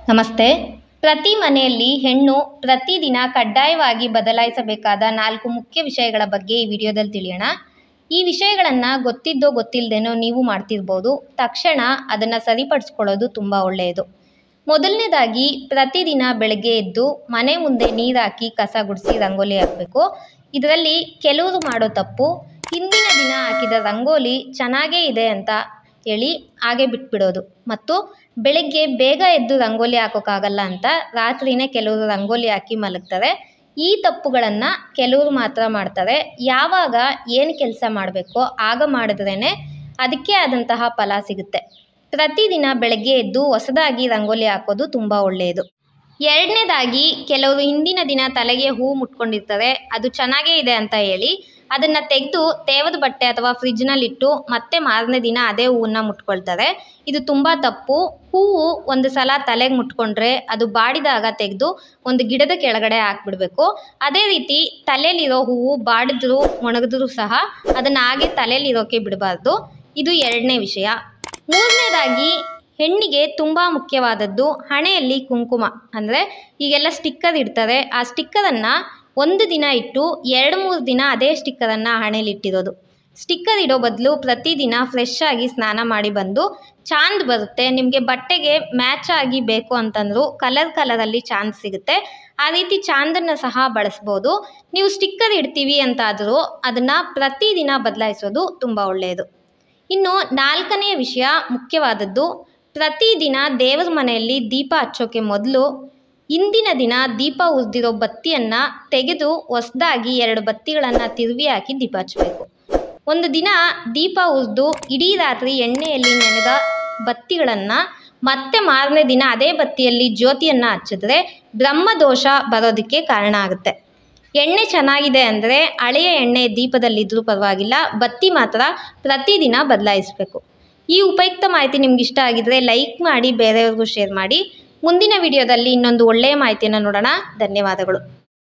ನಮಸ್ತೆ ಪ್ರತಿ ಮನೆಯಲ್ಲಿ ಹೆಣ್ಣು ಪ್ರತಿದಿನ ಕಡ್ಡಾಯವಾಗಿ ಬದಲಾಯಿಸಬೇಕಾದ ನಾಲ್ಕು ಮುಖ್ಯ ವಿಷಯಗಳ ಬಗ್ಗೆ ಈ ವಿಡಿಯೋದಲ್ಲಿ ತಿಳಿಯೋಣ ಈ ವಿಷಯಗಳನ್ನು ಗೊತ್ತಿದ್ದೋ ಗೊತ್ತಿಲ್ಲದೇನೋ ನೀವು ಮಾಡ್ತಿರ್ಬೋದು ತಕ್ಷಣ ಅದನ್ನು ಸರಿಪಡಿಸ್ಕೊಳ್ಳೋದು ತುಂಬ ಒಳ್ಳೆಯದು ಮೊದಲನೇದಾಗಿ ಪ್ರತಿದಿನ ಬೆಳಗ್ಗೆ ಎದ್ದು ಮನೆ ಮುಂದೆ ನೀರು ಹಾಕಿ ಕಸ ಗುಡಿಸಿ ರಂಗೋಲಿ ಹಾಕಬೇಕು ಇದರಲ್ಲಿ ಕೆಲವರು ಮಾಡೋ ತಪ್ಪು ಹಿಂದಿನ ದಿನ ಹಾಕಿದ ರಂಗೋಲಿ ಚೆನ್ನಾಗೇ ಇದೆ ಅಂತ ಹೇಳಿ ಹಾಗೆ ಬಿಟ್ಬಿಡೋದು ಮತ್ತು ಬೆಳಗ್ಗೆ ಬೇಗ ಎದ್ದು ರಂಗೋಲಿ ಹಾಕೋಕ್ಕಾಗಲ್ಲ ಅಂತ ರಾತ್ರಿನೇ ಕೆಲವರು ರಂಗೋಲಿ ಹಾಕಿ ಮಲಗ್ತಾರೆ ಈ ತಪ್ಪುಗಳನ್ನು ಕೆಲವರು ಮಾತ್ರ ಮಾಡ್ತಾರೆ ಯಾವಾಗ ಏನು ಕೆಲಸ ಮಾಡಬೇಕೋ ಆಗ ಮಾಡಿದ್ರೇ ಅದಕ್ಕೆ ಆದಂತಹ ಫಲ ಸಿಗುತ್ತೆ ಪ್ರತಿದಿನ ಬೆಳಗ್ಗೆ ಎದ್ದು ಹೊಸದಾಗಿ ರಂಗೋಲಿ ಹಾಕೋದು ತುಂಬ ಒಳ್ಳೆಯದು ಎರಡನೇದಾಗಿ ಕೆಲವರು ಹಿಂದಿನ ದಿನ ತಲೆಗೆ ಹೂ ಮುಟ್ಕೊಂಡಿರ್ತಾರೆ ಅದು ಚೆನ್ನಾಗೇ ಇದೆ ಅಂತ ಹೇಳಿ ಅದನ್ನು ತೆಗೆದು ತೇವದ ಬಟ್ಟೆ ಅಥವಾ ಫ್ರಿಜ್ನಲ್ಲಿಟ್ಟು ಮತ್ತೆ ಮಾರನೇ ದಿನ ಅದೇ ಹೂವನ್ನ ಮುಟ್ಕೊಳ್ತಾರೆ ಇದು ತುಂಬ ತಪ್ಪು ಹೂವು ಒಂದು ಸಲ ತಲೆಗೆ ಮುಟ್ಕೊಂಡ್ರೆ ಅದು ಬಾಡಿದಾಗ ತೆಗೆದು ಒಂದು ಗಿಡದ ಕೆಳಗಡೆ ಹಾಕ್ಬಿಡ್ಬೇಕು ಅದೇ ರೀತಿ ತಲೆಯಲ್ಲಿರೋ ಹೂವು ಬಾಡಿದ್ರು ಒಣಗಿದ್ರು ಸಹ ಅದನ್ನು ಹಾಗೆ ತಲೆಯಲ್ಲಿರೋಕ್ಕೆ ಬಿಡಬಾರ್ದು ಇದು ಎರಡನೇ ವಿಷಯ ಮೂರನೇದಾಗಿ ಹೆಣ್ಣಿಗೆ ತುಂಬ ಮುಖ್ಯವಾದದ್ದು ಹಣೆಯಲ್ಲಿ ಕುಂಕುಮ ಅಂದರೆ ಈಗೆಲ್ಲ ಸ್ಟಿಕ್ಕರ್ ಇಡ್ತಾರೆ ಆ ಸ್ಟಿಕ್ಕರನ್ನು ಒಂದು ದಿನ ಇಟ್ಟು ಎರಡು ಮೂರು ದಿನ ಅದೇ ಸ್ಟಿಕ್ಕರನ್ನು ಹಣೆಯಲ್ಲಿ ಇಟ್ಟಿರೋದು ಸ್ಟಿಕ್ಕರ್ ಇಡೋ ಬದಲು ಪ್ರತಿದಿನ ಫ್ರೆಶ್ ಆಗಿ ಸ್ನಾನ ಮಾಡಿ ಬಂದು ಚಾಂದ್ ಬರುತ್ತೆ ನಿಮಗೆ ಬಟ್ಟೆಗೆ ಮ್ಯಾಚ್ ಆಗಿ ಬೇಕು ಅಂತಂದ್ರು ಕಲರ್ ಕಲರಲ್ಲಿ ಚಾಂದ್ ಸಿಗುತ್ತೆ ಆ ರೀತಿ ಚಾಂದನ್ನು ಸಹ ಬಳಸ್ಬೋದು ನೀವು ಸ್ಟಿಕ್ಕರ್ ಇಡ್ತೀವಿ ಅಂತಾದರೂ ಅದನ್ನು ಪ್ರತಿದಿನ ಬದಲಾಯಿಸೋದು ತುಂಬ ಒಳ್ಳೆಯದು ಇನ್ನು ನಾಲ್ಕನೆಯ ವಿಷಯ ಮುಖ್ಯವಾದದ್ದು ಪ್ರತಿದಿನ ದೇವರ ಮನೆಯಲ್ಲಿ ದೀಪ ಹಚ್ಚೋಕೆ ಮೊದಲು ಇಂದಿನ ದಿನ ದೀಪ ಉರಿದಿರೋ ಬತ್ತಿಯನ್ನು ತೆಗೆದು ಹೊಸದಾಗಿ ಎರಡು ಬತ್ತಿಗಳನ್ನು ತಿರುವಿ ಹಾಕಿ ದೀಪ ಹಚ್ಚಬೇಕು ಒಂದು ದಿನ ದೀಪ ಉರಿದು ಇಡೀ ರಾತ್ರಿ ಎಣ್ಣೆಯಲ್ಲಿ ನೆನೆದ ಬತ್ತಿಗಳನ್ನು ಮತ್ತೆ ಮಾರನೇ ದಿನ ಅದೇ ಬತ್ತಿಯಲ್ಲಿ ಜ್ಯೋತಿಯನ್ನು ಹಚ್ಚಿದ್ರೆ ಬ್ರಹ್ಮದೋಷ ಬರೋದಕ್ಕೆ ಕಾರಣ ಆಗುತ್ತೆ ಎಣ್ಣೆ ಚೆನ್ನಾಗಿದೆ ಅಂದರೆ ಹಳೆಯ ಎಣ್ಣೆ ದೀಪದಲ್ಲಿದ್ದರೂ ಪರವಾಗಿಲ್ಲ ಬತ್ತಿ ಮಾತ್ರ ಪ್ರತಿದಿನ ಬದಲಾಯಿಸಬೇಕು ಈ ಉಪಯುಕ್ತ ಮಾಹಿತಿ ನಿಮ್ಗೆ ಇಷ್ಟ ಆಗಿದ್ರೆ ಲೈಕ್ ಮಾಡಿ ಬೇರೆಯವ್ರಿಗೂ ಶೇರ್ ಮಾಡಿ ಮುಂದಿನ ವಿಡಿಯೋದಲ್ಲಿ ಇನ್ನೊಂದು ಒಳ್ಳೆಯ ಮಾಹಿತಿಯನ್ನು ನೋಡೋಣ ಧನ್ಯವಾದಗಳು